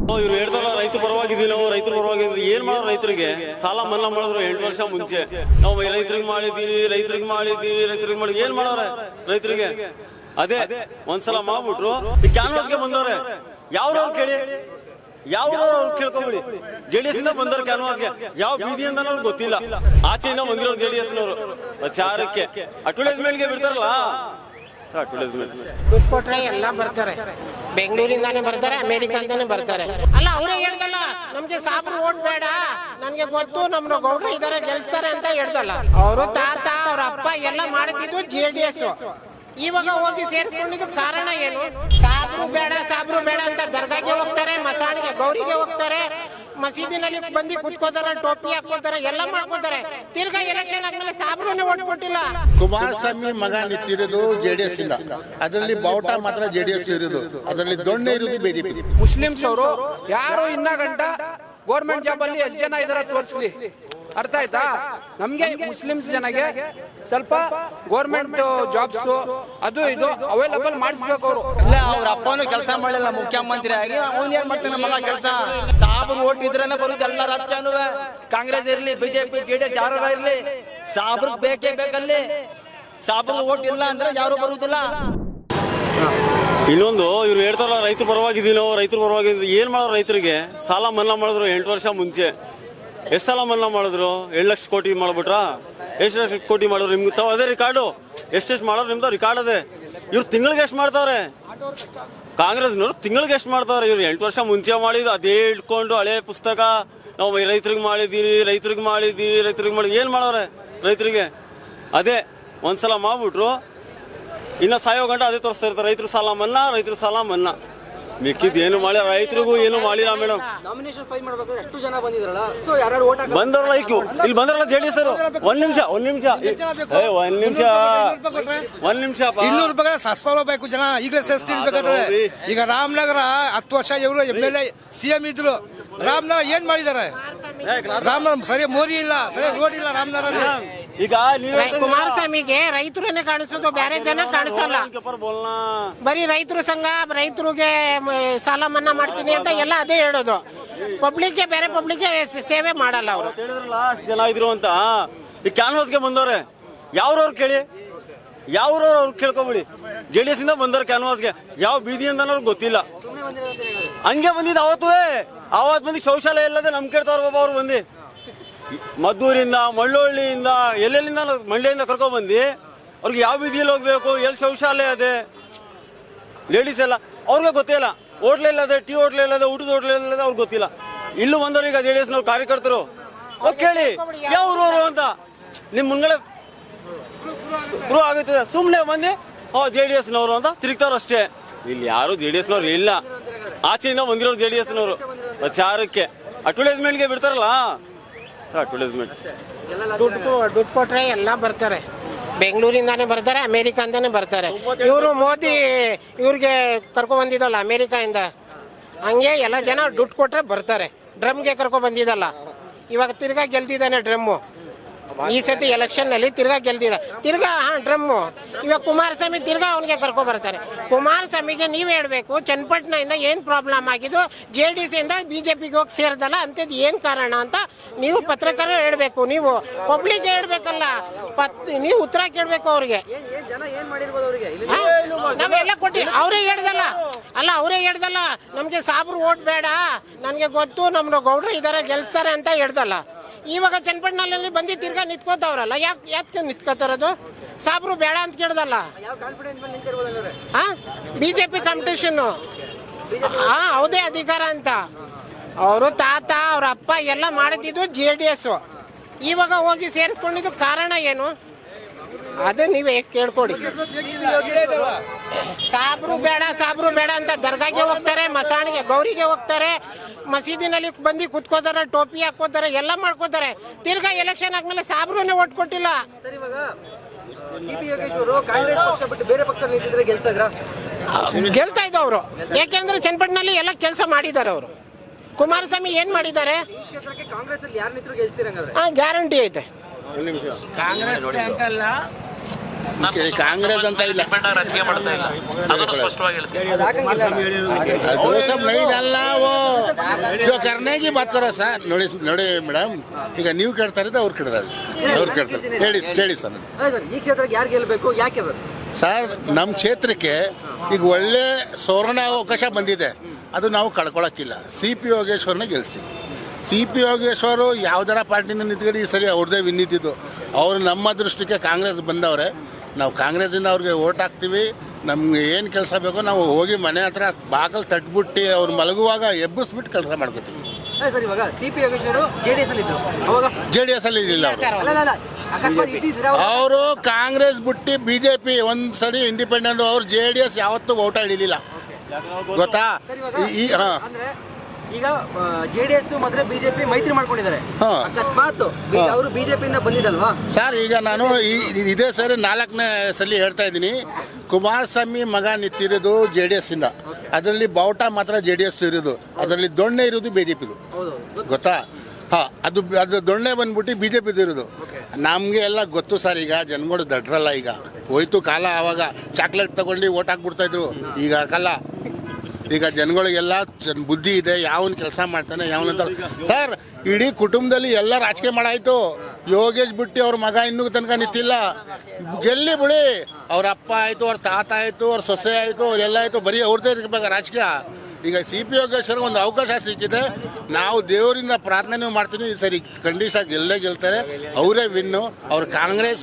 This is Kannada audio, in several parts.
ಇವ್ರು ಹೇಳ್ತಾರ ರೈತ ಪರವಾಗಿದ್ದೀವಿ ನಾವು ರೈತರ ಪರವಾಗಿದ್ದೀವಿ ಏನ್ ಮಾಡೋ ರೈತರಿಗೆ ಸಾಲ ಮನ್ನಾ ಮಾಡಿದ್ರು ಎಂಟು ವರ್ಷ ಮುಂಚೆ ನಾವು ರೈತರಿಗೆ ಮಾಡಿದೀವಿ ರೈತರಿಗೆ ಮಾಡಿದೀವಿ ರೈತರಿಗೆ ಮಾಡಿ ಏನ್ ಮಾಡೋರೆ ರೈತರಿಗೆ ಅದೇ ಒಂದ್ಸಲ ಮಾಡ್ಬಿಟ್ರು ಈ ಕ್ಯಾನ್ವಾಸ್ಗೆ ಬಂದವ್ರೆ ಯಾವ್ರವ್ರು ಕೇಳಿ ಯಾವ್ರವ್ರು ಅವ್ರು ಕೇಳ್ಕೊಂಬಿಡಿ ಜೆ ಡಿ ಎಸ್ ಇಂದ ಬಂದವ್ರು ಕ್ಯಾನ್ವಾಸ್ಗೆ ಯಾವ ಬೀದಿಯಿಂದ ಅವ್ರಿಗೆ ಗೊತ್ತಿಲ್ಲ ಆಚೆಯಿಂದ ಬಂದಿರೋರು ಜೆ ಡಿ ಎಸ್ ನವರು ಪ್ರಚಾರಕ್ಕೆ ಅಡ್ವರ್ಟೈಸ್ಮೆಂಟ್ಗೆ ಬಿಡ್ತಾರಲ್ಲ ಅಡ್ವರ್ಟೈಸ್ಮೆಂಟ್ ದುಡ್ಡು ಕೊಟ್ರೆ ಎಲ್ಲ ಬರ್ತಾರೆ ಬೆಂಗಳೂರಿಂದಾನೇ ಬರ್ತಾರೆ ಅಮೆರಿಕಾಂದಾನೆ ಬರ್ತಾರೆ ಅಲ್ಲ ಅವರೇ ಹೇಳ್ದಲ್ಲ ನಮ್ಗೆ ಸಾಬ್ರು ಓಟ್ ಬೇಡ ನನ್ಗೆ ಗೊತ್ತು ನಮ್ಮ ಗೌಡ್ರು ಇದಾರೆ ಗೆಲ್ಸ್ತಾರೆ ಅಂತ ಹೇಳ್ದಲ್ಲ ಅವರು ತಾತ ಅವ್ರ ಅಪ್ಪ ಎಲ್ಲ ಮಾಡಿದ್ದು ಜೆ ಡಿ ಎಸ್ ಇವಾಗ ಹೋಗಿ ಸೇರಿಸ್ಕೊಂಡಿದ್ದು ಕಾರಣ ಏನು ಸಾಬ್ರು ಬೇಡ ಸಾಬ್ರು ಬೇಡ ಅಂತ ದರ್ಗಾಗೆ ಹೋಗ್ತಾರೆ ಮಸಾಣಿಗೆ ಗೌರಿಗೆ ಹೋಗ್ತಾರೆ ಮಸೀದಿನಲ್ಲಿ ಬಂದು ಕುತ್ಕೋತಾರೆ ಟೋಪಿ ಹಾಕೋತಾರೆ ಎಲ್ಲ ಮಾಡ್ಕೋತಾರೆ ತಿರ್ಗಾ ಎಲೆಕ್ಷನ್ ಆದ್ಮೇಲೆ ಸಾಬ್ರನ್ನೇ ಓಟ್ ಕೊಟ್ಟಿಲ್ಲ ಕುಮಾರಸ್ವಾಮಿ ಮಗ ನಿಂತಿರೋದು ಜೆ ಡಿ ಎಸ್ ಇಂದ ಅದರಲ್ಲಿ ಬಾವುಟ ಮಾತ್ರ ಜೆ ಡಿ ಎಸ್ ಇರೋದು ಅದರಲ್ಲಿ ದೊಣ್ಣೆ ಇರೋದು ಬಿಜೆಪಿ ಮುಸ್ಲಿಮ್ಸ್ ಅವರು ಯಾರು ಇನ್ನ ಗಂಟ ಗೌರ್ಮೆಂಟ್ ಜಾಬ್ ಅಲ್ಲಿ ಎಷ್ಟು ಜನ ಇದಾರ ತೋರಿಸ್ಲಿ ಅರ್ಥ ಆಯ್ತಾ ನಮ್ಗೆ ಮುಸ್ಲಿಮ್ಸ್ ಜನಗೆ ಸ್ವಲ್ಪ ಗೌರ್ಮೆಂಟ್ ಜಾಬ್ಸ್ ಅದು ಇದು ಅವೈಲಬಲ್ ಮಾಡಿಸ್ಬೇಕು ಅವರು ಇಲ್ಲ ಅವ್ರ ಅಪ್ಪನು ಕೆಲಸ ಮಾಡಿಲ್ಲ ಮುಖ್ಯಮಂತ್ರಿ ಆಗಿ ಅವ್ನ್ ಏನ್ ಮಾಡ್ತಾನೆ ಮಗ ಕೆಲಸ ಸಾಬ್ರು ಓಟ್ ಇದ್ರೇನೆ ಬರುದು ಎಲ್ಲ ರಾಜಕಾರಣೂ ಕಾಂಗ್ರೆಸ್ ಇರ್ಲಿ ಬಿಜೆಪಿ ಜೆಡಿಎಸ್ ಯಾರು ಇರ್ಲಿ ಸಾಬ್ರು ಬೇಕೇ ಬೇಕಲ್ಲಿ ಸಾಬ್ರು ಓಟ್ ಇಲ್ಲ ಅಂದ್ರೆ ಯಾರು ಬರುದಿಲ್ಲ ಇನ್ನೊಂದು ಇವ್ರು ಹೇಳ್ತಾರಲ್ಲ ರೈತ ಪರವಾಗಿದ್ದೀವಿ ನಾವು ರೈತರ ಪರವಾಗಿದ್ದೀವಿ ಏನ್ ಮಾಡೋ ರೈತರಿಗೆ ಸಾಲ ಮನ್ನಾ ಮಾಡಿದ್ರು ಎಂಟು ವರ್ಷ ಮುಂಚೆ ಎಷ್ಟು ಸಾಲ ಮನ್ನಾ ಮಾಡಿದ್ರು ಏಳು ಲಕ್ಷ ಕೋಟಿ ಮಾಡ್ಬಿಟ್ರಾ ಎಷ್ಟು ಲಕ್ಷ ಕೋಟಿ ಮಾಡಿದ್ರು ನಿಮ್ಗೆ ತಾವು ಅದೇ ರಿಕಾರ್ಡು ಎಷ್ಟೆಷ್ಟು ಮಾಡೋರು ನಿಮ್ದು ರಿಕಾರ್ಡ್ ಅದೇ ಇವ್ರು ತಿಂಗಳಿಗೆ ಎಷ್ಟು ಮಾಡ್ತಾವ್ರೆ ಕಾಂಗ್ರೆಸ್ನವ್ರು ತಿಂಗಳಿಗೆ ಎಷ್ಟು ಮಾಡ್ತಾವ್ರೆ ಇವ್ರು ಎಂಟು ವರ್ಷ ಮುಂಚೆ ಮಾಡಿದ್ದು ಅದೇ ಇಟ್ಕೊಂಡು ಹಳೆ ಪುಸ್ತಕ ನಾವು ರೈತರಿಗೆ ಮಾಡಿದ್ದೀವಿ ರೈತರಿಗೆ ಮಾಡಿದ್ದೀವಿ ರೈತರಿಗೆ ಮಾಡಿ ಏನು ಮಾಡೋರೆ ರೈತರಿಗೆ ಅದೇ ಒಂದ್ಸಲ ಮಾಡ್ಬಿಟ್ರು ಇನ್ನ ಸಾಯೋ ಗಂಟ ಅದೇ ತೋರಿಸ್ತಾ ಇರ್ತಾರೆ ರೈತರ ಸಾಲ ಮನ್ನಾ ರೈತರ ಸಾಲ ಮನ್ನಾ ಮಿಕ್ಕಿದ್ ಏನು ಮಾಡಿ ರೈತರಿಗೂ ಏನು ಮಾಡಿಲ್ಲ ಮೇಡಮ್ ನಾಮಿನೇಷನ್ ಫೈಲ್ ಮಾಡ್ಬೇಕಾದ್ರೆ ಎಷ್ಟು ಜನ ಬಂದಿದ್ರಲ್ಲ ಸೊ ಯಾರು ಓಟ್ ಬಂದವ್ರಲ್ಲ ಈಕು ಇಲ್ಲಿ ಬಂದವ್ರಲ್ಲ ಜೆ ಡಿ ಎಸ್ ಒಂದ್ ನಿಮಿಷ ಒಂದ್ ನಿಮಿಷ ಏ ಒಂದ್ ನಿಮಿಷ ಒಂದ್ ನಿಮಿಷ ಇನ್ನೂರು ರೂಪಾಯಿ ಸಸ್ತ ಬೇಕು ಜನ ಈಗಲೇ ಸೇರಿಸ್ತೀನಿ ಬೇಕಾದ್ರೆ ಹೌದು. ಈಗ ರಾಮನಗರ ಹತ್ತು ವರ್ಷ ಇವರು M L A C M ಇದ್ರು ರಾಮನಗರ ಏನ್ ಮಾಡಿದ್ದಾರೆ ರಾಮನಗರ ಸರಿ ಮೋರಿ ಇಲ್ಲ ಸರಿ ರೋಡ್ ಇಲ್ಲ ರಾಮನಗರಲ್ಲಿ ಈಗ ನೀವ್ ರೈ- ಕುಮಾರಸ್ವಾಮಿಗೆ ರೈತರನ್ನೇ ಕಾಣಿಸೋದು ಬೇರೆ ಜನ ಕಾಣಿಸಲ್ಲ ಬೋಲ್ನಾ ಬರೀ ರೈತರು ಸಂಘ ರೈತರಿಗೆ ಮ, ಸಾಲ ಮನ್ನಾ ಮಾಡ್ತೀನಿ ಅಂತ ಎಲ್ಲ ಅದೇ ಹೇಳೋದು ಪಬ್ಲಿಕ್ಗೆ ಬೇರೆ ಪಬ್ಲಿಕ್ಗೆ ಸೇವೆ ಮಾಡಲ್ಲ ಅವರು ಹೇಳಿದ್ರಲ್ಲ ಅಷ್ಟ್ ಜನ ಇದ್ರು ಅಂತ ಈ ಕ್ಯಾನ್ವಾಸ್ಗೆ ಬಂದವ್ರೆ ಯಾವ್ರವ್ರು ಕೇಳಿ ಯಾವ್ರವ್ರು ಅವ್ರು ಕೇಳ್ಕೊಬಿಡಿ ಜೆ ಡಿ ಎಸ್ ಇಂದ ಬಂದವ್ರು ಕ್ಯಾನ್ವಾಸ್ಗೆ ಯಾವ ಬೀದಿ ಅಂತ ಅವ್ರಿಗೆ ಗೊತ್ತಿಲ್ಲ ಹಂಗೆ ಬಂದಿದ್ದು ಅವತ್ತು ಅವತ್ತು ಬಂದು ಶೌಚಾಲಯ ಇಲ್ಲದೆ ನಮ್ ಕೇಳ್ತಾವ್ರ ಬಾಬಾ ಅವ್ರು ಬಂದು ಮದ್ದೂರಿಂದ ಮಳ್ಳೊಳ್ಳಿಯಿಂದ ಎಲ್ಲೆಲ್ಲಿಂದ ಮಂಡ್ಯದಿಂದ ಕರ್ಕೊಂಡ್ ಬಂದು ಅವ್ರಿಗೆ ಯಾವ ಬೀದಿಯಲ್ಲಿ ಹೋಗ್ಬೇಕು ಎಲ್ಲಿ ಶೌಚಾಲಯ ಅದೇ ಲೇಡೀಸ್ ಎಲ್ಲ ಅವ್ರಿಗೆ ಗೊತ್ತಿಲ್ಲ ಹೋಟ್ಲ್ ಇಲ್ಲದೆ ಟೀ ಹೋಟ್ಲ್ ಇಲ್ಲದೆ ಊಟದ ಹೋಟ್ಲ್ ಇಲ್ಲದೆ ಅವ್ರಿಗೆ ಗೊತ್ತಿಲ್ಲ ಇಲ್ಲೂ ಬಂದವ್ರು ಈಗ ಜೆ ಡಿ ಎಸ್ನವ್ರು ಕಾರ್ಯಕರ್ತರು ಅವ್ರು ಕೇಳಿ ಯಾವ್ರವ್ರು ಅಂತ ನಿಮ್ಮ ಮುಂಗಡೆ ಪ್ರೂವ್ ಆಗುತ್ತದೆ ಸುಮ್ಮನೆ ಬಂದು ಓ ಜೆ ಡಿ ಎಸ್ನವರು ಅಂತ ತಿರುಗ್ತಾರು ಅಷ್ಟೇ ಇಲ್ಲಿ ಯಾರು ಜೆ ಡಿ ಎಸ್ನವ್ರು ಇಲ್ಲ ಆಚೆಯಿಂದ ಬಂದಿರೋರು ಜೆ ಡಿ ಎಸ್ನವರು ಪ್ರಚಾರಕ್ಕೆ ಅಡ್ವರ್ಟೈಸ್ಮೆಂಟ್ಗೆ ಬಿಡ್ತಾರಲ್ಲ ಅಡ್ವರ್ಟೈಸ್ಮೆಂಟ್ ದುಡ್ಡು ಕೊ- ದುಡ್ಡು ಕೊಟ್ರೆ ಎಲ್ಲ ಬರ್ತಾರೆ ಬೆಂಗಳೂರಿಂದಾನೇ ಬರ್ತಾರೆ ಅಮೇರಿಕಾಂದಾನೆ ಬರ್ತಾರೆ ಇವರು ಮೋದಿ ಇವ್ರಿಗೆ ಕರ್ಕೊ ಬಂದಿದ್ದಲ್ಲ ಅಮೇರಿಕಾಯಿಂದ ಹಂಗೆ ಎಲ್ಲ ಜನ ದುಡ್ಡು ಕೊಟ್ರೆ ಬರ್ತಾರೆ ಡ್ರಮ್ಗೆ ಕರ್ಕೊ ಬಂದಿದ್ದಲ್ಲ ಇವಾಗ ತಿರ್ಗಾ ಗೆಲ್ದಿದ್ದಾನೆ ಡ್ರಮ್ಮು ಈ ಸತಿ ಎಲೆಕ್ಷನ್ ನಲ್ಲಿ ತಿರ್ಗಾ ಗೆಲ್ದಿದ ತಿರ್ಗಾ ಹಾ ಡ್ರಮ್ಮು ಇವಾಗ ಕುಮಾರಸ್ವಾಮಿ ತಿರ್ಗಾ ಅವನಿಗೆ ಕರ್ಕೊ ಬರ್ತಾರೆ ಕುಮಾರಸ್ವಾಮಿಗೆ ನೀವ್ ಹೇಳ್ಬೇಕು ಚನ್ನಪಟ್ಟಣದಿಂದ ಏನ್ ಪ್ರಾಬ್ಲಮ್ ಆಗಿದ್ದು ಜೆ ಡಿ ಸಿ ಇಂದ ಬಿಜೆಪಿಗೆ ಹೋಗಿ ಸೇರ್ದಲ್ಲ ಅಂತದ್ ಏನ್ ಕಾರಣ ಅಂತ ನೀವು ಪತ್ರಕರ್ತರು ಹೇಳ್ಬೇಕು ನೀವು ಪಬ್ಲಿಕ್ ಹೇಳ್ಬೇಕಲ್ಲ ಪತ್ ನೀವು ಉತ್ತರ ಕೇಳ್ಬೇಕು ಅವ್ರಿಗೆ ಜನ ಏನ್ ಮಾಡಿರ್ಬೋದು ಅವರಿಗೆ ಹಾ? ನಾವೆಲ್ಲ ಕೊಟ್ಟಿ ಅವರೇ ಹೇಳ್ದಲ್ಲ ಅಲ್ಲ ಅವರೇ ಹೇಳ್ದಲ್ಲ ನಮ್ಗೆ ಸಾಬ್ರು ಓಟ್ ಬೇಡ ನನ್ಗೆ ಗೊತ್ತು ನಮ್ಮ ಗೌಡ್ರು ಇದಾರೆ ಗೆಲ್ಸ್ತಾರೆ ಅಂತ ಹೇಳ್ದಲ್ಲ ಇವಾಗ ಚನ್ನಪಟ್ಟಣದಲ್ಲಿ ಬಂದು ತಿರ್ಗಾ ನಿಂತ್ಕೋತಾವ್ರಲ್ಲ ಯಾಕೆ ಯಾಕೆ ನಿಂತ್ಕೋತಾರದು ಸಾಬ್ರು ಬೇಡ ಅಂತ ಕೇಳ್ದಲ್ಲ ಯಾವ ಕಾನ್ಫಿಡೆನ್ಸ್ ಮೇಲೆ ನಿಂತಿರ್ಬೋದು ಹಾ ಬಿಜೆಪಿ ಕಾಂಪಿಟೇಷನ್ ಹಾ ಹೌದೇ ಅಧಿಕಾರ ಅಂತ ಅವರು ತಾತ ಅವ್ರ ಅಪ್ಪ ಎಲ್ಲ ಮಾಡಿದ್ದು ಜೆ ಡಿ ಎಸ್ ಇವಾಗ ಹೋಗಿ ಸೇರಿಸ್ಕೊಂಡಿದ್ದು ಕಾರಣ ಏನು ಅದೇ ನೀವೇ ಕೇಳ್ಕೊಡಿ ಸಾಬ್ರು ಬೇಡ ಸಾಬ್ರು ಬೇಡ ಅಂತ ದರ್ಗಾಗೆ ಹೋಗ್ತಾರೆ ಮಸಾಣಿಗೆ ಗೌರಿಗೆ ಹೋಗ್ತಾರೆ ಮಸೀದಿನಲ್ಲಿ ಬಂದು ಕುತ್ಕೋತಾರೆ ಟೋಪಿ ಹಾಕೋತಾರೆ ಎಲ್ಲ ಮಾಡ್ಕೋತಾರೆ ತಿರ್ಗಾ ಎಲೆಕ್ಷನ್ ಆದ್ಮೇಲೆ ಸಾಬ್ರನ್ನೇ ಓಟ್ ಕೊಟ್ಟಿಲ್ಲ ಸರ್ ಇವಾಗ ಸಿ ಪಿ ಯೋಗೇಶ್ವರು ಕಾಂಗ್ರೆಸ್ ಪಕ್ಷ ಬಿಟ್ಟು ಬೇರೆ ಪಕ್ಷ ನಿಂತಿದ್ರೆ ಗೆಲ್ತಾ ಇದ್ರ ಗೆಲ್ತಾ ಇದ್ದು ಅವರು ಯಾಕೆಂದ್ರೆ ಚನ್ನಪಟ್ಟಣದಲ್ಲಿ ಎಲ್ಲ ಕೆಲಸ ಮಾಡಿದ್ದಾರೆ ಅವರು ಕುಮಾರಸ್ವಾಮಿ ಏನ್ ಮಾಡಿದ್ದಾರೆ ಈ ಕ್ಷೇತ್ರಕ್ಕೆ ಕಾಂಗ್ರೆಸ್ ಅಲ್ಲಿ ಯಾರು ನಿಂತರು ಗೆಲ್ತೀರಂಗಾದ್ರೆ ಆ ಗ್ಯಾರಂಟಿ ಐತೆ ಕಾಂಗ್ರೆಸ್ ಅಂತಲ್ಲ ಈ ಕಾಂಗ್ರೆಸ್ ಅಂತ ಇಲ್ಲ ರಾಜಕೀಯ ಮಾಡ್ತಾ ಇಲ್ಲ ಅದನ್ನು ಸ್ಪಷ್ಟವಾಗಿ ಹೇಳ್ತೀನಿ ಅದು ಸಬ್ ನೈ ಅಲ್ಲ ಓ ಇವಾಗ ಕರ್ನಾಗಿ ಬಾತ್ ಕರೋ ಸರ್ ನೋಡಿ ನೋಡಿ ಮೇಡಮ್ ಈಗ ನೀವು ಕೇಳ್ತಾ ಇರೋದು ಅವ್ರು ಕೇಳ್ತಾರೆ ಅವ್ರು ಕೇಳ್ತಾರೆ ಹೇಳಿ ಕೇಳಿ ಸರ್ ಈ ಕ್ಷೇತ್ರಕ್ಕೆ ಯಾರು ಗೆಲ್ಲಬೇಕು ಯಾಕೆ ಅದು ಸರ್ ನಮ್ಮ ಕ್ಷೇತ್ರಕ್ಕೆ ಈಗ ಒಳ್ಳೆ ಸುವರ್ಣ ಅವಕಾಶ ಬಂದಿದೆ ಅದು ನಾವು ಕಳ್ಕೊಳಕ್ಕಿಲ್ಲ ಸಿ ಪಿ ಯೋಗೇಶ್ವರನ ಗೆಲ್ಸಿ ಸಿ ಪಿ ಯೋಗೇಶ್ವರು ಯಾವ್ದಾರ ಪಾರ್ಟಿನ ನಿಂತ್ಕೊಂಡು ಈ ಸರಿ ಅವ್ರದ್ದೇ ವಿನ್ನಿತಿದ್ದು ಅವರು ನಮ್ಮ ದೃಷ್ಟಿಗೆ ಕಾಂಗ್ರೆಸ್ ಬಂದವ್ರೆ ನಾವು ಕಾಂಗ್ರೆಸ್ಸಿಂದ ಅವ್ರಿಗೆ ಓಟ್ ಹಾಕ್ತೀವಿ ನಮ್ಗೆ ಏನು ಕೆಲಸ ಬೇಕೋ ನಾವು ಹೋಗಿ ಮನೆ ಹತ್ರ ಬಾಕಲ್ ತಟ್ಬಿಟ್ಟು ಅವ್ರು ಮಲಗುವಾಗ ಎಬ್ಬಿಸ್ಬಿಟ್ಟು ಕೆಲಸ ಮಾಡ್ಕೋತೀವಿ ಸರ್ ಇವಾಗ ಸಿ ಪಿ ಯೋಗೇಶ್ವರು ಜೆ ಡಿ ಎಸ್ ಅಲ್ಲಿ ಇದ್ರು ಅವಾಗ ಜೆ ಡಿ ಎಸ್ ಅಲ್ಲಿ ಇರಲಿಲ್ಲ ಅವರು ಅಲ್ಲ ಅಲ್ಲ, ಅಲ್ಲ ಅಕಸ್ಮಾತ್ ಇದ್ದಿದ್ರೆ ಅವಾಗ ಅವರು ಕಾಂಗ್ರೆಸ್ ಬಿಟ್ಟು ಬಿ ಜೆ ಪಿ ಒಂದು ಸರಿ ಇಂಡಿಪೆಂಡೆಂಟ್ ಅವ್ರು ಜೆ ಡಿ ಎಸ್ ಯಾವತ್ತೂ ಓಟ ಹಿಡಿಲಿಲ್ಲ ಗೊತ್ತಾ ಸರ್ ಇವಾಗ ಈ- ಈ ಹಾಂ ಅಂದ್ರೆ ಈಗ ಜೆ ಡಿ ಎಸ್ ಮತ್ತೆ ಬಿಜೆಪಿ ಮೈತ್ರಿ ಮಾಡ್ಕೊಂಡಿದ್ದಾರೆ ಹಾ. ಅಕಸ್ಮಾತ್ ಅವರು ಬಿಜೆಪಿಯಿಂದ ಬಂದಿದ್ದಲ್ವಾ ಸರ್ ಈಗ ನಾನು ಈ ಇ- ಇದೇ ಸರಿ ನಾಲ್ಕನೇ ಸಲ ಹೇಳ್ತಾ ಇದ್ದೀನಿ ಕುಮಾರಸ್ವಾಮಿ ಮಗ ನಿಂತಿರೋದು ಜೆ ಡಿ ಎಸ್ ಇಂದ ಅದರಲ್ಲಿ ಬಾವುಟ ಮಾತ್ರ ಜೆ ಡಿ ಎಸ್ ಇರೋದು ಅದರಲ್ಲಿ ದೊಣ್ಣೆ ಇರೋದು ಬಿ ಜೆ ಪಿದು ಹೌದು ಗೊತ್ತಾ ಹಾಂ ಅದು ಅದು ದೊಣ್ಣೆ ಬಂದ್ಬಿಟ್ಟು ಬಿ ಜೆ ಪಿದು ಇರೋದು ನಮಗೆ ಎಲ್ಲ ಗೊತ್ತು ಸರ್ ಈಗ ಜನಗಳು ದಡ್ರಲ್ಲ ಈಗ ಹೋಯ್ತು ಕಾಲ ಆವಾಗ ಚಾಕ್ಲೇಟ್ ತಗೊಂಡು ಓಟ್ ಹಾಕ್ಬಿಡ್ತಾ ಇದ್ರು ಈಗ ಹಾಕಲ್ಲ ಈಗ ಜನಗಳಿಗೆಲ್ಲ ಜನ್ ಬುದ್ಧಿ ಇದೆ ಯಾವನ್ ಕೆಲಸ ಮಾಡ್ತಾನೆ ಯಾವನಂತ ಸರ್ ಇಡೀ ಕುಟುಂಬದಲ್ಲಿ ಎಲ್ಲ ರಾಜಕೀಯ ಮಾಡಾಯ್ತು ಯೋಗೇಶ್ ಬಿಟ್ಟು ಅವ್ರ ಮಗ ಇನ್ನೂ ತನಕ ನಿಂತಿಲ್ಲ ಗೆಲ್ಲಿ ಬಿಡಿ ಅವ್ರ ಅಪ್ಪ ಆಯ್ತು ಅವ್ರ ತಾತ ಆಯ್ತು ಅವ್ರ ಸೊಸೆ ಆಯ್ತು ಅವ್ರೆಲ್ಲ ಆಯ್ತು ಬರೀ ಅವ್ರದ್ದೇ ಇರ್ಬೇಕು ರಾಜಕೀಯ ಈಗ ಸಿ ಪಿ ಯೋಗೇಶ್ವರ್ಗೆ ಒಂದು ಅವಕಾಶ ಸಿಕ್ಕಿದೆ ನಾವು ದೇವರಿಂದ ಪ್ರಾರ್ಥನೆ ಮಾಡ್ತೀನಿ ಈ ಸರಿ ಖಂಡಿತ ಗೆಲ್ಲೇ ಗೆಲ್ತಾರೆ ಅವರೇ ವಿನ್ನು ಅವ್ರ ಕಾಂಗ್ರೆಸ್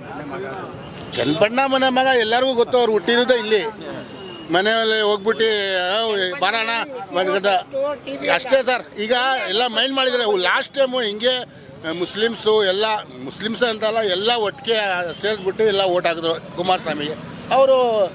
ಚನ್ನಪಣ್ಣ ಮನೆ ಮಗ ಎಲ್ಲರಿಗೂ ಗೊತ್ತು ಅವ್ರು ಹುಟ್ಟಿರೋದೇ ಇಲ್ಲಿ ಮನೆಯಲ್ಲಿ ಹೋಗ್ಬಿಟ್ಟು ಆ, ಬರೋಣ ಮನ್ಗಂಡ ಅಷ್ಟೇ ಸರ್ ಈಗ ಎಲ್ಲ ಮೈಂಡ್ ಮಾಡಿದರೆ ಲಾಸ್ಟ್ ಟೈಮು ಹಿಂಗೆ ಮುಸ್ಲಿಮ್ಸು ಎಲ್ಲ ಮುಸ್ಲಿಮ್ಸ್ ಅಂತಲ್ಲ ಎಲ್ಲ ಒಟ್ಟಿಗೆ ಸೇರಿಸ್ಬಿಟ್ಟು ಎಲ್ಲ ಓಟ್ ಹಾಕಿದ್ರು ಕುಮಾರಸ್ವಾಮಿಗೆ ಅವರು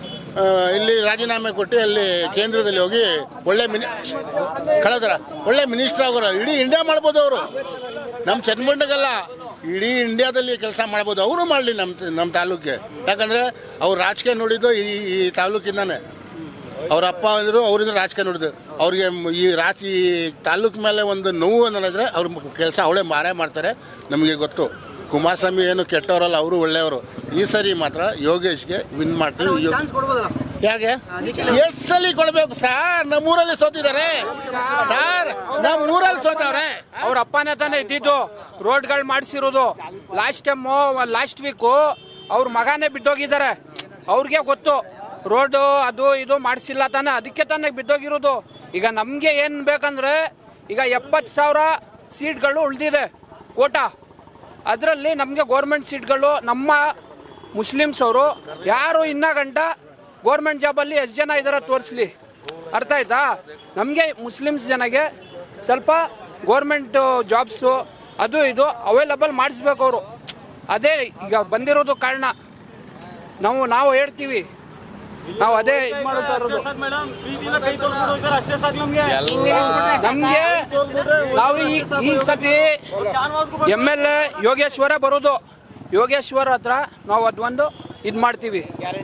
ಇಲ್ಲಿ ರಾಜೀನಾಮೆ ಕೊಟ್ಟು ಅಲ್ಲಿ ಕೇಂದ್ರದಲ್ಲಿ ಹೋಗಿ ಒಳ್ಳೆ ಮಿನಿ ಕಳೆದ್ರ ಒಳ್ಳೆ ಮಿನಿಸ್ಟರ್ ಆಗೋರು ಇಡೀ ಇಂಡಿಯಾ ಮಾಡ್ಬೋದು ಅವರು ನಮ್ಮ ಚನ್ನಮಂಡಗಲ್ಲ ಇಡೀ ಇಂಡಿಯಾದಲ್ಲಿ ಕೆಲಸ ಮಾಡ್ಬೋದು ಅವರು ಮಾಡಲಿ ನಮ್ಮ ನಮ್ಮ ತಾಲೂಕಿಗೆ ಯಾಕಂದರೆ ಅವ್ರು ರಾಜಕೀಯ ನೋಡಿದ್ದು ಈ ಈ ತಾಲೂಕಿಂದಾನೆ ಅವ್ರ ಅಪ್ಪ ಅಂದರು ಅವರಿಂದ ರಾಜಕೀಯ ನೋಡಿದ್ರು ಅವ್ರಿಗೆ ಮ್- ಈ ರಾಜ ಈ ತಾಲೂಕು ಮೇಲೆ ಒಂದು ನೋವು ಅನ್ನೋದ್ರೆ ಅವ್ರ ಕೆಲಸ ಅವಳೇ ಮಾರೇ ಮಾಡ್ತಾರೆ ನಮಗೆ ಗೊತ್ತು ಕುಮಾರಸ್ವಾಮಿ ಏನು ಕೆಟ್ಟವರಲ್ಲ ಅವರು ಒಳ್ಳೆಯವರು ಈ ಸರಿ ಮಾತ್ರ ಯೋಗೇಶ್ಗೆ ವಿನ್ ಮಾಡ್ತೀವಿ ಯೋ- ಚಾನ್ಸ್ ಕೊಡ್ಬೋದಲ್ಲ ಹೇಗೆ ಎಷ್ಟು ಸಲ ಕೊಡ್ಬೇಕು ಸರ್ ನಮ್ಮೂರಲ್ಲಿ ಸೋತಿದ್ದಾರೆ ಸರ್ ನಮ್ಮೂರಲ್ಲಿ ಸೋತವ್ರೆ ಅವ್ರ ಅಪ್ಪನೇ ತಾನೇ ಇದ್ದಿದ್ದು ರೋಡ್ಗಳು ಮಾಡಿಸಿರೋದು ಲಾಸ್ಟ್ ಟೈಮು ಲಾಸ್ಟ್ ವೀಕು ಅವ್ರ ಮಗನೇ ಬಿದ್ದೋಗಿದ್ದಾರೆ ಅವ್ರಿಗೆ ಗೊತ್ತು ರೋಡು ಅದು ಇದು ಮಾಡಿಸಿಲ್ಲ ತಾನೆ ಅದಕ್ಕೆ ತಾನೇ ಬಿದ್ದೋಗಿರೋದು ಈಗ ನಮಗೆ ಏನು ಬೇಕಂದ್ರೆ ಈಗ ಎಪ್ಪತ್ತು ಸಾವಿರ ಸೀಟ್ಗಳು ಉಳಿದಿದೆ ಕೋಟ ಅದರಲ್ಲಿ ನಮಗೆ ಗೌರ್ಮೆಂಟ್ ಸೀಟ್ಗಳು ನಮ್ಮ ಮುಸ್ಲಿಮ್ಸ್ ಅವರು ಯಾರು ಇನ್ನ ಗಂಟ ಗೌರ್ಮೆಂಟ್ ಜಾಬಲ್ಲಿ ಎಷ್ಟು ಜನ ಇದಾರೆ ತೋರಿಸ್ಲಿ ಅರ್ಥ ಆಯ್ತಾ ನಮಗೆ ಮುಸ್ಲಿಮ್ಸ್ ಜನಗೆ ಸ್ವಲ್ಪ ಗೌರ್ಮೆಂಟ್ ಜಾಬ್ಸು ಅದು ಇದು ಅವೈಲಬಲ್ ಮಾಡಿಸ್ಬೇಕು ಅವರು ಅದೇ ಈಗ ಬಂದಿರೋದು ಕಾರಣ ನಾವು ನಾವು ಹೇಳ್ತೀವಿ ನಾವು ಅದೇ ಇದು ಮಾಡ್ತಾ ಇರೋದು ಮೇಡಮ್ ಪ್ರೀತಿಯಿಂದ ಕೈ ತೊಳ್ಕೊಂಡು ಹೋಗ್ತಾರೆ ಅಷ್ಟೇ ಸಾಕು ನಮ್ಗೆ ನಮಗೆ ನಾವು ಈ ಈ ಸತಿ ಕ್ಯಾನ್ವಾಸ್ಗೂ ಎಮ್ ಎಲ್ ಎ ಯೋಗೇಶ್ವರ ಬರೋದು ಯೋಗೇಶ್ವರ ಹತ್ರ ನಾವು ಅದೊಂದು ಇದು ಮಾಡ್ತೀವಿ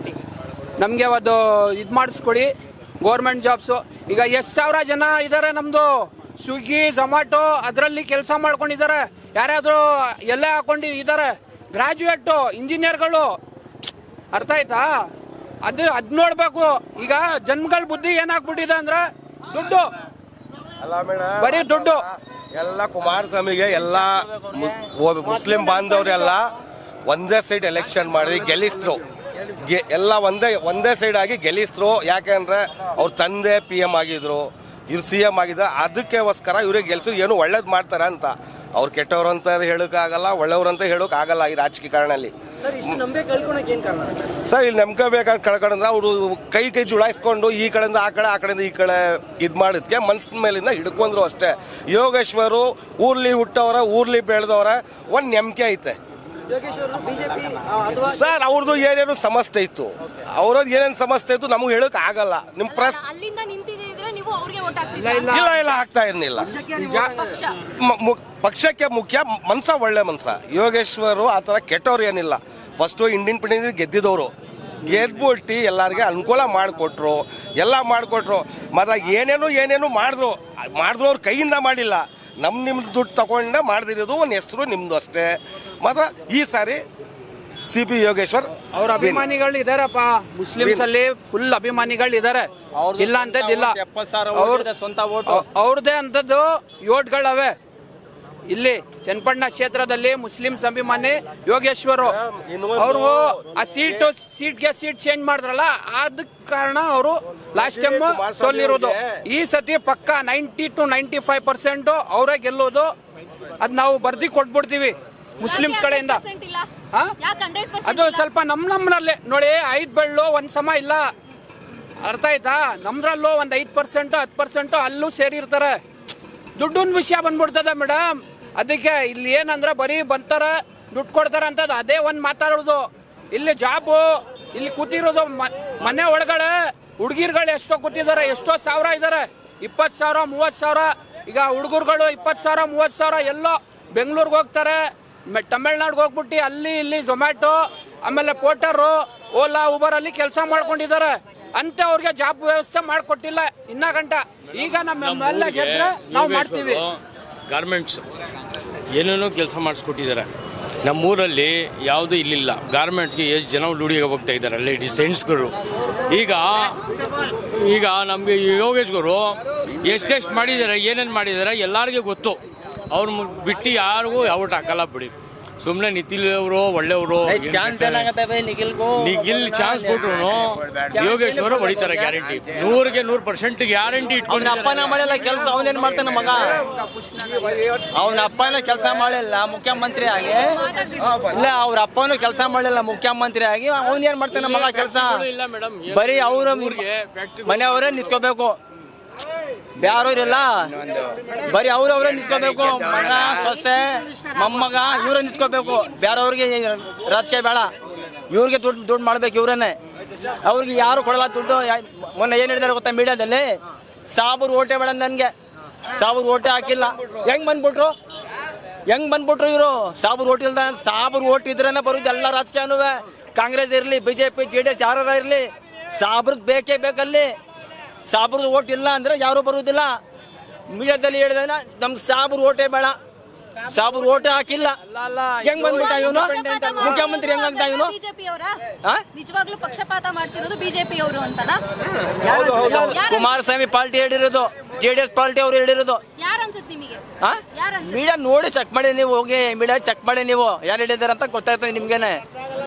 ನಮಗೆ ಅದು ಇದು ಮಾಡಿಸ್ಕೊಡಿ ಗೌರ್ಮೆಂಟ್ ಜಾಬ್ಸು ಈಗ ಎಷ್ಟು ಸಾವಿರ ಜನ ಇದ್ದಾರೆ ನಮ್ಮದು ಸ್ವಿಗ್ಗಿ ಝೊಮ್ಯಾಟೊ ಅದರಲ್ಲಿ ಕೆಲಸ ಮಾಡ್ಕೊಂಡಿದ್ದಾರೆ ಯಾರಾದರೂ ಎಲ್ಲೇ ಹಾಕೊಂಡು ಇದ್ದಾರೆ ಗ್ರಾಜುಯೇಟು ಇಂಜಿನಿಯರ್ಗಳು ಅರ್ಥ ಆಯ್ತಾ ಅದು ಅದ್ ನೋಡ್ಬೇಕು ಈಗ ಜನ್ಗಳ ಬುದ್ಧಿ ಏನಾಗ್ಬಿಟ್ಟಿದೆ ಅಂದ್ರೆ ದುಡ್ಡು ಬರೀ ದುಡ್ಡು ಎಲ್ಲ ಕುಮಾರಸ್ವಾಮಿಗೆ ಎಲ್ಲ ಮು- ಒ- ಮುಸ್ಲಿಂ ಬಾಂಧವರೆಲ್ಲ ಒಂದೇ ಸೈಡ್ ಎಲೆಕ್ಷನ್ ಮಾಡಿ ಗೆಲ್ಲಿಸಿದ್ರು ಗೆ- ಎಲ್ಲ ಒಂದೇ ಒಂದೇ ಸೈಡ್ ಆಗಿ ಗೆಲ್ಲಿಸಿದ್ರು ಯಾಕೆಂದ್ರೆ ಅವ್ರ ತಂದೆ ಪಿ ಎಂ ಆಗಿದ್ರು ಇವ್ರು ಸಿ ಎಂ ಆಗಿದ್ರು ಅದಕ್ಕೋಸ್ಕರ ಇವ್ರಿಗೆ ಗೆಲ್ಸಿದ್ರು ಏನು ಒಳ್ಳೇದು ಮಾಡ್ತಾರೆ ಅಂತ ಅವ್ರು ಕೆಟ್ಟವ್ರು ಅಂತ ಹೇಳೋಕ್ಕಾಗಲ್ಲ ಒಳ್ಳೆಯವ್ರು ಅಂತ ಹೇಳೋಕ್ಕಾಗಲ್ಲ ಈ ರಾಜಕೀಕರಣಲ್ಲಿ ಸರ್ ಇಷ್ಟು ನಂಬೆ ಕಳ್ಕೊಳಕ್ ಏನ್ ಕಾರಣ ಸರ್ ಇಲ್ಲಿ ನಂಬ್ಕೋಬೇಕಾಗಿ ಕಳ್ಕೊಂಡ್ರೆ ಅವರು ಕೈ ಕೈ ಜುಳಾಯಿಸ್ಕೊಂಡು ಈ ಕಡೆಯಿಂದ ಆ ಕಡೆ ಆ ಕಡೆಯಿಂದ ಈ ಕಡೆ ಇದು ಮಾಡಿದ್ಕೆ ಮನ್ಸಿನ ಮೇಲಿಂದ ಹಿಡ್ಕೊಂಡ್ರು ಅಷ್ಟೇ ಯೋಗೇಶ್ವರು ಊರ್ಲಿ ಹುಟ್ಟವ್ರ ಊರ್ಲಿ ಬೆಳೆದವ್ರ ಒಂದು ನಂಬಿಕೆ ಐತೆ ಯೋಗೇಶ್ ಅವರು ಬಿಜೆಪಿ ಅಥವಾ ಸರ್ ಅವ್ರದ್ದು ಏನೇನು ಸಮಸ್ಯೆ ಇತ್ತು ಅವ್ರದ್ದು ಏನೇನು ಸಮಸ್ಯೆ ಇತ್ತು ನಮಗೆ ಹೇಳೋಕೆ ಆಗಲ್ಲ ನಿಮ್ಮ ಪ್ರಸ್ ಅಲ್ಲಿಂದ ನಿಂತಿದ್ರೆ ನೀವು ಅವ್ರಿಗೆ ಓಟ್ ಹಾಕ್ತೀರಾ ಇಲ್ಲ ಇಲ್ಲ ಆಗ್ತಾ ಇರಲಿಲ್ಲ ಪಕ್ಷ ಪಕ್ಷಕ್ಕೆ ಮುಖ್ಯ ಮನ್ಸ ಒಳ್ಳೆ ಮನ್ಸ ಯೋಗೇಶ್ವರು ಆ ಥರ ಕೆಟ್ಟವ್ರು ಏನಿಲ್ಲ ಫಸ್ಟು ಇಂಡಿಪೆಂಡೆನ್ಸ್ ಗೆದ್ದಿದ್ದವರು ಗೆದ್ಬಿಟ್ಟು ಎಲ್ಲರಿಗೆ ಅನುಕೂಲ ಮಾಡಿಕೊಟ್ರು ಎಲ್ಲ ಮಾಡಿಕೊಟ್ರು ಮಾತ್ರ ಏನೇನು ಏನೇನು ಮಾಡಿದ್ರು ಮಾಡಿದ್ರು ಅವ್ರ ಕೈಯಿಂದ ಮಾಡಿಲ್ಲ ನಮ್ಮ ನಿಮ್ಮ ದುಡ್ಡು ತಗೊಂಡ ಮಾಡ್ದಿರೋದು ಒಂದು ಹೆಸರು ನಿಮ್ಮದು ಅಷ್ಟೇ ಮಾತ್ರ ಈ ಸಾರಿ ಸಿ ಪಿ ಯೋಗೇಶ್ವರ್ ಅವ್ರ ಅಭಿಮಾನಿಗಳು ಇದಾರಪ್ಪ ಮುಸ್ಲಿಮ್ಸ್ ಅಲ್ಲಿ ಫುಲ್ ಅಭಿಮಾನಿಗಳು ಇದಾರೆ ಇಲ್ಲ ಅಂತದಿಲ್ಲ ಎಪ್ಪತ್ತು ಸಾವಿರ ಅವ್ರ್- ಓಟ್ ಇದೆ, ಸ್ವಂತ ಓಟು ಅವ್- ಅವ್ರದ್ದೇ ಅಂತದ್ದು ಯೋಟ್ಗಳವೆ ಇಲ್ಲಿ ಚನ್ನಪಣ್ಣ ಕ್ಷೇತ್ರದಲ್ಲಿ ಮುಸ್ಲಿಮ್ಸ್ ಅಭಿಮಾನಿ ಯೋಗೇಶ್ವರು ಅವರು ಆ ಸೀಟು ಸೀಟ್ಗೆ ಸೀಟ್ ಚೇಂಜ್ ಮಾಡಿದ್ರಲ್ಲ ಅದ ಕಾರಣ ಅವರು ಲಾಸ್ಟ್ ಟೈಮ್ ಸೋಲಿರೋದು ಈ ಸತಿ ಪಕ್ಕ ninety two ninety five percent ಅವರೇ ಗೆಲ್ಲೋದು ಅದ್ ನಾವು ಬರ್ದಿ ಕೊಟ್ಬಿಡ್ತೀವಿ ಮುಸ್ಲಿಮ್ಸ್ ಕಡೆಯಿಂದ ಇಲ್ಲ ಹಾ? ಯಾಕೆ ಹಂಡ್ರೆಡ್ ಅದು ಸ್ವಲ್ಪ ನಮ್ ನಮ್ನಲ್ಲೇ ನೋಡಿ ಐದ್ ಬೆಳ್ಳು ಒಂದ್ ಸಮ ಇಲ್ಲ ಅರ್ಥ ಆಯ್ತಾ ನಮ್ದ್ರಲ್ಲೂ ಒಂದ್ ಐದ್ ಪರ್ಸೆಂಟ್ ಹತ್ತು ಪರ್ಸೆಂಟ್ ಅಲ್ಲೂ ಸೇರಿರ್ತಾರೆ ದುಡ್ಡಿನ ವಿಷಯ ಬಂದ್ಬಿಡ್ತದೆ ಮೇಡಮ್ ಅದಕ್ಕೆ ಇಲ್ಲಿ ಏನಂದ್ರೆ ಬರೀ ಬಂತಾರ ದುಡ್ಡು ಕೊಡ್ತಾರ ಅಂತ ಅದೇ ಒಂದ್ ಮಾತಾಡೋದು ಇಲ್ಲಿ ಜಾಬು ಇಲ್ಲಿ ಕೂತಿರೋದು ಮ- ಮನೆ ಒಳಗಡೆ ಹುಡುಗಿರ್ಗಳು ಎಷ್ಟೋ ಕೂತಿದ್ದಾರೆ ಎಷ್ಟೋ ಸಾವಿರ ಇದ್ದಾರೆ ಇಪ್ಪತ್ತು ಸಾವಿರ ಮೂವತ್ತು ಸಾವಿರ ಈಗ ಹುಡುಗರುಗಳು ಇಪ್ಪತ್ತು ಸಾವಿರ ಮೂವತ್ತು ಸಾವಿರ ಎಲ್ಲೋ ಬೆಂಗಳೂರಿಗೆ ಹೋಗ್ತಾರೆ ಮ- ತಮಿಳ್ನಾಡಿಗೆ ಹೋಗ್ಬಿಟ್ಟು ಅಲ್ಲಿ ಇಲ್ಲಿ ಝೊಮ್ಯಾಟೊ ಆಮೇಲೆ ಪೋಟರು ಓಲಾ ಉಬರ್ ಅಲ್ಲಿ ಕೆಲಸ ಮಾಡ್ಕೊಂಡಿದ್ದಾರೆ ಅಂತ ಅವ್ರಿಗೆ ಜಾಬ್ ವ್ಯವಸ್ಥೆ ಮಾಡ್ಕೊಟ್ಟಿಲ್ಲ ಇನ್ನ ಗಂಟ ಈಗ ನಮ್ಮ ಎಲ್ಲ ಗೆದ್ರೆ ನಾವು ಮಾಡ್ತೀವಿ ಗಾರ್ಮೆಂಟ್ಸ್ ಏನೇನೋ ಕೆಲಸ ಮಾಡಿಸ್ಕೊಟ್ಟಿದ್ದಾರೆ ನಮ್ಮೂರಲ್ಲಿ ಯಾವುದೂ ಇಲ್ಲಿಲ್ಲ ಗಾರ್ಮೆಂಟ್ಸ್ಗೆ ಎಷ್ಟು ಜನ ರೂಢಿಗೆ ಹೋಗ್ತಾ ಇದ್ದಾರೆ ಲೇಡೀಸ್ ಜೆಂಟ್ಸ್ಗಳು ಈಗ ಈಗ ನಮಗೆ ಯೋಗೇಶ್ವರು ಎಷ್ಟೆಷ್ಟು ಮಾಡಿದ್ದಾರೆ ಏನೇನು ಮಾಡಿದ್ದಾರೆ ಎಲ್ಲರಿಗೂ ಗೊತ್ತು ಅವ್ರು ಬಿಟ್ಟು ಯಾರಿಗೂ ಔಟ್ ಹಾಕಲ್ಲ ಬಿಡಿ ಸುಮ್ಮನೆ ನಿತಿಲ್ ಅವರು ಒಳ್ಳೆಯವರು ಚಾನ್ಸ್ ಏನಾಗತ್ತೆ ಬೈ ನಿಖಿಲ್ಗೂ ನಿಗಿಲ್ ಚಾನ್ಸ್ ಕೊಟ್ರು ಯೋಗೇಶ್ವರ ಹೊಡಿತಾರೆ ಗ್ಯಾರಂಟಿ ನೂರಿಗೆ ನೂರು ಪರ್ಸೆಂಟ್ ಗ್ಯಾರಂಟಿ ಅವನ ಇಟ್ಕೊಂಡು ಅಪ್ಪನ ಮಾಡಿಲ್ಲ ಕೆಲಸ ಅವನೇನ್ ಮಾಡ್ತಾನೆ ಮಗ ಅವನ ಅಪ್ಪನ ಕೆಲಸ ಮಾಡಿಲ್ಲ ಮುಖ್ಯಮಂತ್ರಿ ಆಗಿ ಇಲ್ಲ ಅವ್ರ ಅಪ್ಪನು ಕೆಲಸ ಮಾಡಿಲ್ಲ ಮುಖ್ಯಮಂತ್ರಿ ಆಗಿ ಅವನ್ ಏನ್ ಮಾಡ್ತಾನೆ ಮಗ ಕೆಲಸ ಇಲ್ಲ ಮೇಡಮ್ ಬರೀ ಅವ್ರ ಮನೆಯವರೇ ನಿಂತ್ಕೋಬೇಕು ಬ್ಯಾರೋರಿಲ್ಲ ಬರೀ ಅವ್ರವ್ರೇ ನಿಂತ್ಕೋಬೇಕು ಮಗ ಸೊಸೆ ಮೊಮ್ಮಗ ಇವ್ರೇ ನಿಂತ್ಕೋಬೇಕು ಬ್ಯಾರವ್ರಿಗೆ ರಾಜಕೀಯ ಬೇಡ ಇವ್ರಿಗೆ ದುಡ್ಡು ದುಡ್ಡು ಮಾಡ್ಬೇಕು ಇವ್ರನ್ನೇ ಅವ್ರಿಗೆ ಯಾರು ಕೊಡಲ್ಲ ದುಡ್ಡು ಯಾ- ಮೊನ್ನೆ ಏನ್ ಹೇಳಿದಾರೆ ಗೊತ್ತಾ ಮೀಡಿಯಾದಲ್ಲಿ ಸಾಬೂರ್ ಓಟೆ ಬೇಡ ನನ್ಗೆ ಸಾಬೂರ್ ಓಟೆ ಹಾಕಿಲ್ಲ ಹೆಂಗ್ ಬಂದ್ಬಿಟ್ರು ಹೆಂಗ್ ಬಂದ್ಬಿಟ್ರು ಇವರು ಸಾಬೂರ್ ಓಟ್ ಇಲ್ದ ಸಾಬೂರ್ ಓಟ್ ಇದ್ರೇನೆ ಬರುದು ಎಲ್ಲ ರಾಜಕೀಯನೂ ಕಾಂಗ್ರೆಸ್ ಇರ್ಲಿ ಬಿಜೆಪಿ ಜೆ ಡಿ ಎಸ್ ಯಾರು ಇರ್ಲಿ ಸಾಬ್ರದ್ ಬೇಕೇ ಬೇಕಲ್ಲಿ ಸಾಬ್ರದ್ ಓಟ್ ಇಲ್ಲ ಅಂದ್ರೆ ಯಾರು ಬರುವುದಿಲ್ಲ ಮೀಡಿಯಾದಲ್ಲಿ ಹೇಳಿದ್ರೆ ನಮ್ಗೆ ಸಾಬ್ರ ಓಟೇ ಬೇಡ ಸಾಬ್ರ ಓಟೇ ಹಾಕಿಲ್ಲ ಹೆಂಗ್ ಬಂದ್ಬಿಟ್ಟ ಇವನು ಮುಖ್ಯಮಂತ್ರಿ ಹೆಂಗಾಗ್ತಾ ಇವನು ಬಿಜೆಪಿ ಅವರ ಆ? ನಿಜವಾಗ್ಲೂ ಪಕ್ಷಪಾತ ಮಾಡ್ತಿರೋದು ಬಿಜೆಪಿ ಅವರು ಅಂತನಾ ಹೌದು ಹೌದು ಕುಮಾರಸ್ವಾಮಿ ಪಾರ್ಟಿ ಹೇಳಿರೋದು ಜೆ ಡಿ ಎಸ್ ಪಾರ್ಟಿ ಅವರು ಹೇಳಿರೋದು ಯಾರು ಅನ್ಸುತ್ತೆ ನಿಮಗೆ ಮೀಡಿಯಾ ನೋಡಿ ಚೆಕ್ ಮಾಡಿ ನೀವು ಹೋಗಿ ಮೀಡಿಯಾ ಚೆಕ್ ಮಾಡಿ ನೀವು ಯಾರು ಹೇಳಿದಾರೆ ಅಂತ ಗೊತ್ತಾಗ್ತದೆ ನಿಮ್ಗೇನೆ